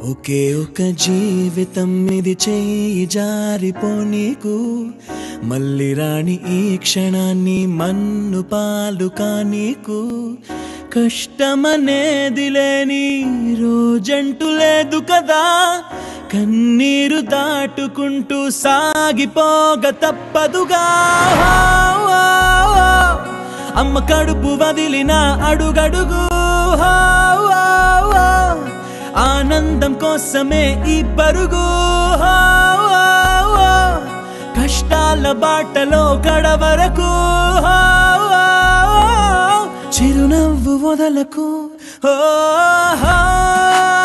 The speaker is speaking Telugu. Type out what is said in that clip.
ఒకే ఒక జీవితం ఇది చేయి జారిపోనీకు మళ్ళీ రాణి ఈ క్షణాన్ని మన్ను పాలు కానీకు కష్టమనేది లేని రోజంటూ లేదు కదా కన్నీరు దాటుకుంటూ సాగిపోగ తప్పదుగా అమ్మ కడుపు వదిలిన అడుగడుగు ఆనందం కోసమే ఈ పరుగు కష్టాల బాటలో గడవరకు చిరునవ్వు వదలకు ఓ